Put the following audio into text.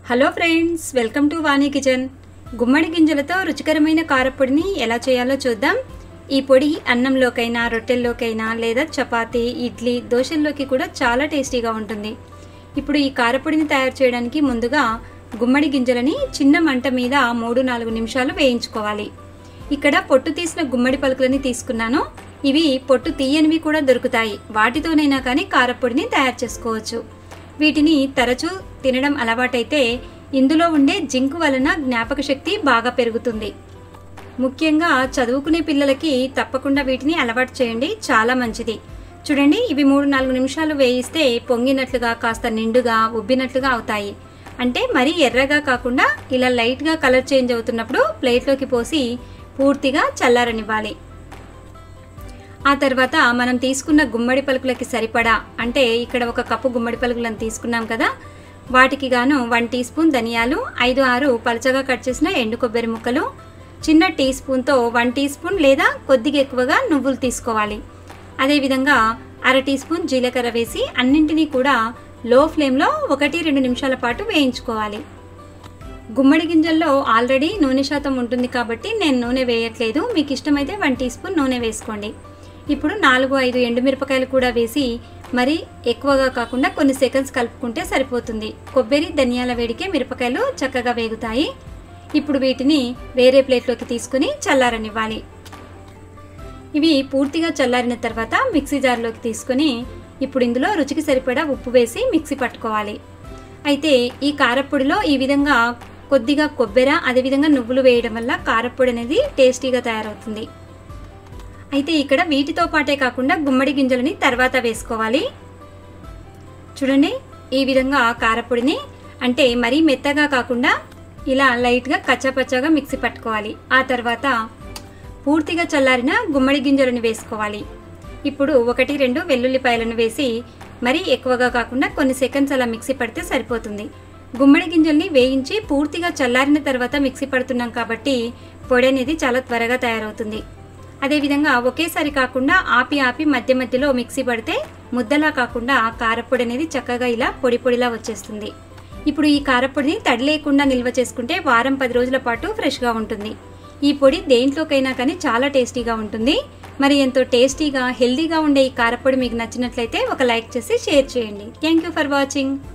hello friends welcome to Vani kitchen గుమ్మడి గింజలతో రుచికరమైన కారపొడిని ఎలా చేయాలో చూద్దాం ఈ పొడి అన్నంలోకైనా రొట్టెల్లోకైనా లేదా చపాతీ ఇడ్లీ దోశల్లోకి కూడా చాలా టేస్టీగా ఉంటుంది ఇప్పుడు ఈ కారపొడిని తయారు చేయడానికి ముందుగా గుమ్మడి గింజలని చిన్న మంట మీద మూడు నాలుగు నిమిషాలు వేయించుకోవాలి ఇక్కడ పొట్టు తీసిన గుమ్మడి పలుకులని తీసుకున్నాను ఇవి పొట్టు తీయనివి కూడా దొరుకుతాయి వాటితోనైనా కానీ కారపొడిని తయారు చేసుకోవచ్చు వీటిని తరచూ తినడం అలవాటైతే ఇందులో ఉండే జింకు వలన జ్ఞాపక శక్తి బాగా పెరుగుతుంది ముఖ్యంగా చదువుకునే పిల్లలకి తప్పకుండా వీటిని అలవాటు చేయండి చాలా మంచిది చూడండి ఇవి మూడు నాలుగు నిమిషాలు వేయిస్తే పొంగినట్లుగా కాస్త నిండుగా ఉబ్బినట్లుగా అవుతాయి అంటే మరీ ఎర్రగా కాకుండా ఇలా లైట్గా కలర్ చేంజ్ అవుతున్నప్పుడు ప్లేట్లోకి పోసి పూర్తిగా చల్లారనివ్వాలి ఆ తర్వాత మనం తీసుకున్న గుమ్మడి పలుకులకి సరిపడా అంటే ఇక్కడ ఒక కప్పు గుమ్మడి పలుకులను తీసుకున్నాం కదా వాటికి గాను వన్ టీ స్పూన్ ధనియాలు ఐదు ఆరు పలచగా కట్ చేసిన ఎండు కొబ్బరి ముక్కలు చిన్న టీ స్పూన్తో వన్ టీ స్పూన్ లేదా కొద్దిగా ఎక్కువగా నువ్వులు తీసుకోవాలి అదేవిధంగా అర టీ స్పూన్ జీలకర్ర వేసి అన్నింటినీ కూడా లో ఫ్లేమ్లో ఒకటి రెండు నిమిషాల పాటు వేయించుకోవాలి గుమ్మడి గింజల్లో ఆల్రెడీ నూనె శాతం ఉంటుంది కాబట్టి నేను నూనె వేయట్లేదు మీకు ఇష్టమైతే వన్ టీ స్పూన్ నూనె వేసుకోండి ఇప్పుడు నాలుగు ఐదు ఎండుమిరపకాయలు కూడా వేసి మరి ఎక్కువగా కాకుండా కొన్ని సెకండ్స్ కలుపుకుంటే సరిపోతుంది కొబ్బరి ధనియాల వేడికే మిరపకాయలు చక్కగా వేగుతాయి ఇప్పుడు వీటిని వేరే ప్లేట్లోకి తీసుకుని చల్లారనివ్వాలి ఇవి పూర్తిగా చల్లారిన తర్వాత మిక్సీ జార్లోకి తీసుకొని ఇప్పుడు ఇందులో రుచికి సరిపడా ఉప్పు వేసి మిక్సీ పట్టుకోవాలి అయితే ఈ కారప్పొడిలో ఈ విధంగా కొద్దిగా కొబ్బెర అదేవిధంగా నువ్వులు వేయడం వల్ల కారప్పొడి అనేది టేస్టీగా తయారవుతుంది అయితే ఇక్కడ వీటితో పాటే కాకుండా గుమ్మడి గింజలని తర్వాత వేసుకోవాలి చూడండి ఈ విధంగా కారపొడిని అంటే మరీ మెత్తగా కాకుండా ఇలా లైట్గా కచ్చాపచ్చాగా మిక్సీ పట్టుకోవాలి ఆ తర్వాత పూర్తిగా చల్లారిన గుమ్మడి గింజలను వేసుకోవాలి ఇప్పుడు ఒకటి రెండు వెల్లుల్లిపాయలను వేసి మరీ ఎక్కువగా కాకుండా కొన్ని సెకండ్స్ అలా మిక్సీ పడితే సరిపోతుంది గుమ్మడి గింజల్ని వేయించి పూర్తిగా చల్లారిన తర్వాత మిక్సీ పడుతున్నాం కాబట్టి పొడి అనేది చాలా త్వరగా తయారవుతుంది అదేవిధంగా ఒకేసారి కాకుండా ఆపి ఆపి మధ్య మధ్యలో మిక్సీ పడితే ముద్దలా కాకుండా కారపొడి అనేది చక్కగా ఇలా పొడి పొడిలా వచ్చేస్తుంది ఇప్పుడు ఈ కారపొడిని తడి లేకుండా నిల్వ చేసుకుంటే వారం పది రోజుల పాటు ఫ్రెష్గా ఉంటుంది ఈ పొడి దేంట్లోకైనా కానీ చాలా టేస్టీగా ఉంటుంది మరి ఎంతో టేస్టీగా హెల్దీగా ఉండే ఈ కారపొడి మీకు నచ్చినట్లయితే ఒక లైక్ చేసి షేర్ చేయండి థ్యాంక్ యూ ఫర్ వాచింగ్